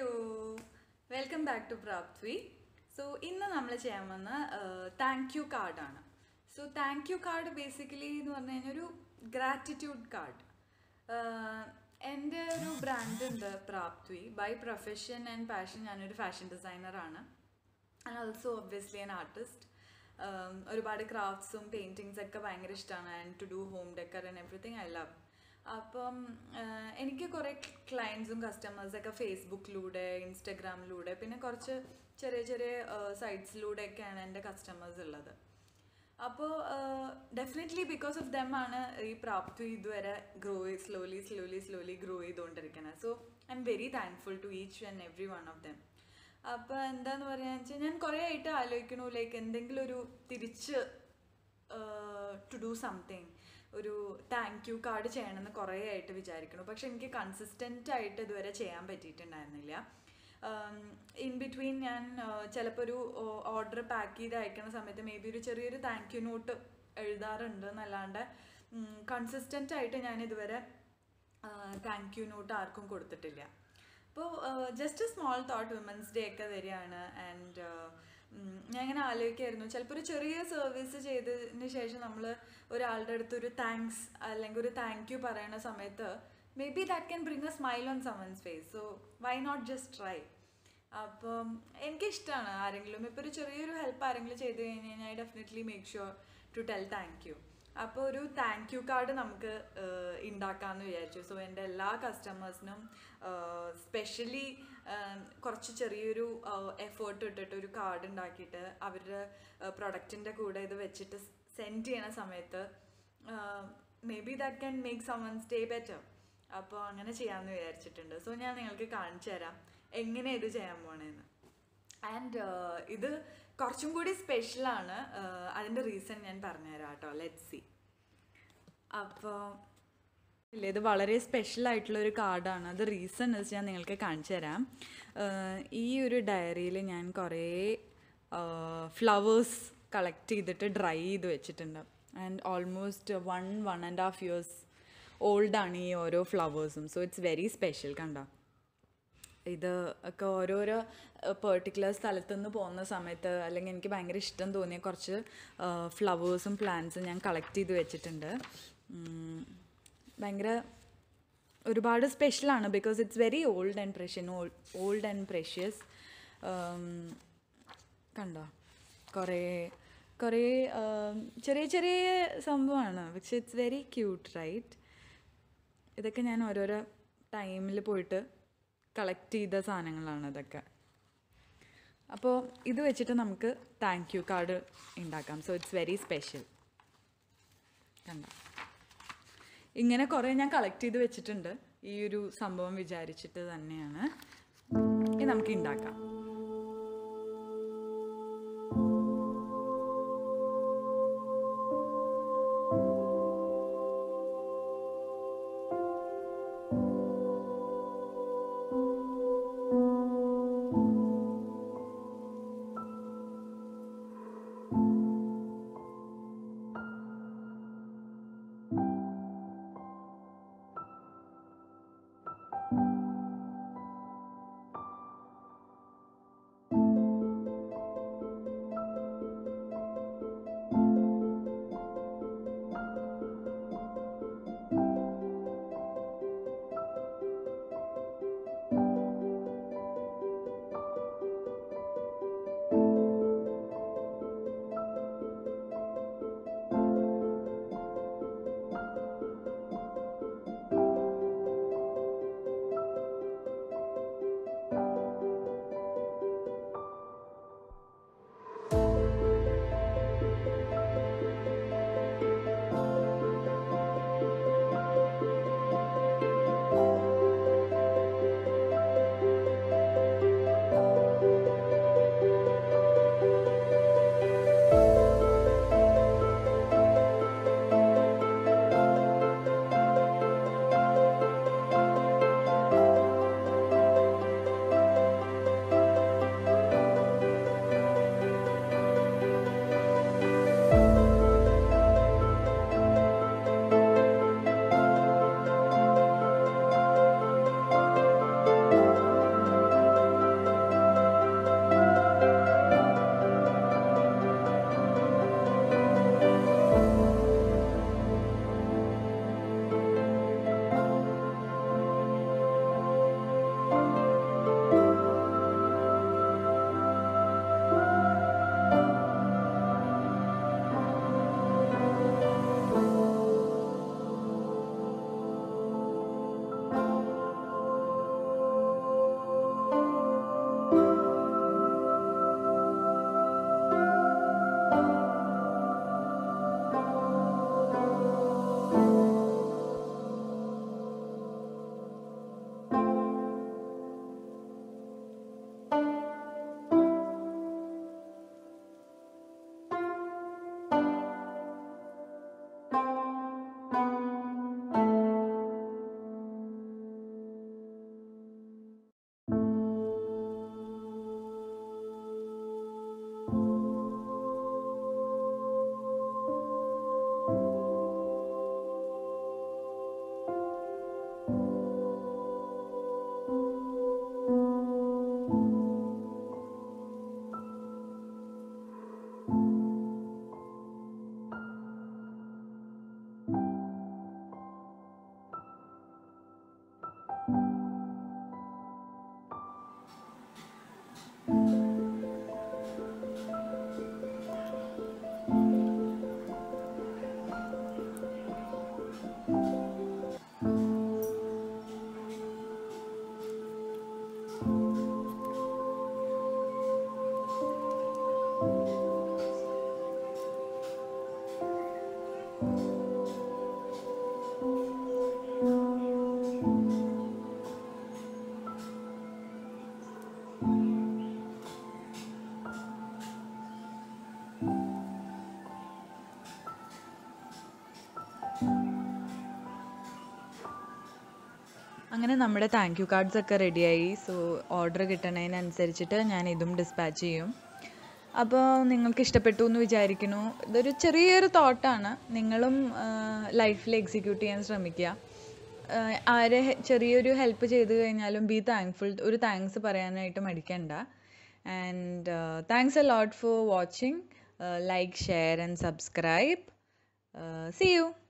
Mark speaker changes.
Speaker 1: hello welcome back to Prapthvi so ഇന്ന് നമ്മൾ ചെയ്യാൻ വന്ന താങ്ക് യു കാർഡാണ് so thank you card basically എന്ന് പറഞ്ഞു കഴിഞ്ഞാൽ ഒരു ഗ്രാറ്റിറ്റ്യൂഡ് കാർഡ് എൻ്റെ ഒരു ബ്രാൻഡ് ഉണ്ട് Prapthvi by profession and passion ഞാനൊരു ഫാഷൻ ഡിസൈനറാണ് and also obviously an artist ഒരുപാട് ക്രാഫ്റ്റ്സും പെയിൻറ്റിങ്സ് ഒക്കെ ഭയങ്കര ഇഷ്ടമാണ് and to do home decor and everything I love അപ്പം ആഹ് എനിക്ക് കുറേ ക്ലയൻസും കസ്റ്റമേഴ്സൊക്കെ ഫേസ്ബുക്കിലൂടെ ഇൻസ്റ്റഗ്രാമിലൂടെ പിന്നെ കുറച്ച് ചെറിയ ചെറിയ സൈറ്റ്സിലൂടെയൊക്കെയാണ് എൻ്റെ കസ്റ്റമേഴ്സ് ഉള്ളത് അപ്പോൾ ഡെഫിനറ്റ്ലി ബിക്കോസ് ഓഫ് ദം ആണ് ഈ പ്രാപ്തി ഇതുവരെ grow slowly slowly slowly grow ചെയ്തുകൊണ്ടിരിക്കുന്നത് so I am very thankful to each and every one of them അപ്പോൾ എന്താന്ന് പറയാന്ന് വെച്ചാൽ ഞാൻ കുറേ ആയിട്ട് ആലോചിക്കണു ലൈക്ക് എന്തെങ്കിലും ഒരു തിരിച്ച് ടു ഡു സംതിങ് ഒരു താങ്ക് യു കാർഡ് ചെയ്യണമെന്ന് കുറേ ആയിട്ട് വിചാരിക്കണം പക്ഷെ എനിക്ക് കൺസിസ്റ്റൻ്റ് ആയിട്ട് ഇതുവരെ ചെയ്യാൻ പറ്റിയിട്ടുണ്ടായിരുന്നില്ല ഇൻ ബിറ്റ്വീൻ ഞാൻ ചിലപ്പോൾ ഒരു ഓർഡർ പാക്ക് ചെയ്ത് അയക്കുന്ന സമയത്ത് മേ ബി ഒരു ചെറിയൊരു താങ്ക് യു നോട്ട് എഴുതാറുണ്ട് എന്നല്ലാണ്ട് കൺസിസ്റ്റൻ്റ് ആയിട്ട് ഞാൻ ഇതുവരെ താങ്ക് യു നോട്ട് ആർക്കും കൊടുത്തിട്ടില്ല അപ്പോൾ just small thought women's day ഒക്കെ വരികയാണ് ആൻഡ് ഞാൻ ഇങ്ങനെ ആലോചിക്കായിരുന്നു ചിലപ്പോൾ ഒരു ചെറിയ സർവീസ് ചെയ്തതിന് ശേഷം നമ്മൾ ഒരാളുടെ അടുത്ത് ഒരു താങ്ക്സ് അല്ലെങ്കിൽ ഒരു താങ്ക് യു പറയുന്ന സമയത്ത് may be that can bring a smile on someone's face so why not just try അപ്പം എനിക്കിഷ്ടമാണ് ആരെങ്കിലും ഇപ്പോൾ ഒരു ചെറിയൊരു ഹെൽപ്പ് ആരെങ്കിലും ചെയ്ത് കഴിഞ്ഞ് കഴിഞ്ഞാൽ I definitely make sure to tell thank you അപ്പോൾ ഒരു താങ്ക് യു കാർഡ് നമുക്ക് ഉണ്ടാക്കാമെന്ന് വിചാരിച്ചു സോ എൻ്റെ എല്ലാ കസ്റ്റമേഴ്സിനും സ്പെഷ്യലി കുറച്ച് ചെറിയൊരു എഫേർട്ട് ഇട്ടിട്ട് ഒരു കാർഡ് ഉണ്ടാക്കിയിട്ട് അവരുടെ പ്രൊഡക്റ്റിൻ്റെ കൂടെ ഇത് വെച്ചിട്ട് സെൻഡ് ചെയ്യണ സമയത്ത് may be that can make someone stay better അപ്പോൾ അങ്ങനെ ചെയ്യാമെന്ന് വിചാരിച്ചിട്ടുണ്ട് സോ ഞാൻ നിങ്ങൾക്ക് കാണിച്ചു തരാം എങ്ങനെ ഇത് ചെയ്യാൻ പോണേന്ന് ആൻഡ് ഇത് കുറച്ചും കൂടി സ്പെഷ്യലാണ് അതിൻ്റെ റീസൺ ഞാൻ പറഞ്ഞുതരാം കേട്ടോ ലെറ്റ് സി അപ്പോൾ ഇല്ല ഇത് വളരെ സ്പെഷ്യൽ ആയിട്ടുള്ള ഒരു കാർഡാണ് അത് റീസൺ വെച്ച് ഞാൻ നിങ്ങൾക്ക് കാണിച്ചു തരാം ഈ ഒരു ഡയറിയിൽ ഞാൻ കുറേ ഫ്ലവേഴ്സ് കളക്ട് ചെയ്തിട്ട് ഡ്രൈ ചെയ്ത് വെച്ചിട്ടുണ്ട് and almost one one and half years ഓൾഡാണ് ഈ ഓരോ ഫ്ലവേഴ്സും സോ ഇറ്റ്സ് വെരി സ്പെഷ്യൽ കണ്ടോ ഇത് ഒക്കെ ഓരോരോ പെർട്ടിക്കുലർ സ്ഥലത്തു നിന്ന് പോകുന്ന സമയത്ത് അല്ലെങ്കിൽ എനിക്ക് ഭയങ്കര ഇഷ്ടം തോന്നിയ കുറച്ച് ഫ്ലവേഴ്സും പ്ലാന്റ്സും ഞാൻ കളക്ട് ചെയ്ത് വെച്ചിട്ടുണ്ട് ഭയങ്കര ഒരുപാട് സ്പെഷ്യലാണ് because it's very old and precious old and precious കണ്ടോ കുറേ കുറേ ചെറിയ ചെറിയ സംഭവമാണ് പക്ഷെ ഇറ്റ്സ് വെരി ക്യൂട്ട് റൈറ്റ് ഇതൊക്കെ ഞാൻ ഓരോരോ ടൈമിൽ പോയിട്ട് കളക്ട് ചെയ്ത സാധനങ്ങളാണ് ഇതൊക്കെ അപ്പോൾ ഇത് വെച്ചിട്ട് നമുക്ക് താങ്ക് യു കാർഡ് ഉണ്ടാക്കാം സോ ഇറ്റ്സ് വെരി സ്പെഷ്യൽ കണ്ട ഇങ്ങനെ കുറേ ഞാൻ കളക്ട് ചെയ്ത് വെച്ചിട്ടുണ്ട് ഈ ഒരു സംഭവം വിചാരിച്ചിട്ട് തന്നെയാണ് ഇത് നമുക്ക് ഉണ്ടാക്കാം
Speaker 2: അങ്ങനെ നമ്മുടെ താങ്ക് യു കാർഡ്സ് ഒക്കെ റെഡിയായി സോ ഓർഡർ കിട്ടണതിനനുസരിച്ചിട്ട് ഞാൻ ഇതും ഡിസ്പാച്ച് ചെയ്യും അപ്പോൾ നിങ്ങൾക്ക് ഇഷ്ടപ്പെട്ടു എന്ന് വിചാരിക്കുന്നു ഇതൊരു ചെറിയൊരു തോട്ടാണ് നിങ്ങളും ലൈഫിൽ എക്സിക്യൂട്ട് ചെയ്യാൻ ശ്രമിക്കുക ആഹ് ആരെ ഹെ- ചെറിയൊരു ഹെൽപ്പ് ചെയ്ത് കഴിഞ്ഞാലും ബി താങ്ക്ഫുൾ ഒരു താങ്ക്സ് പറയാനായിട്ട് മടിക്കണ്ട and thanks a lot for watching like share and subscribe see U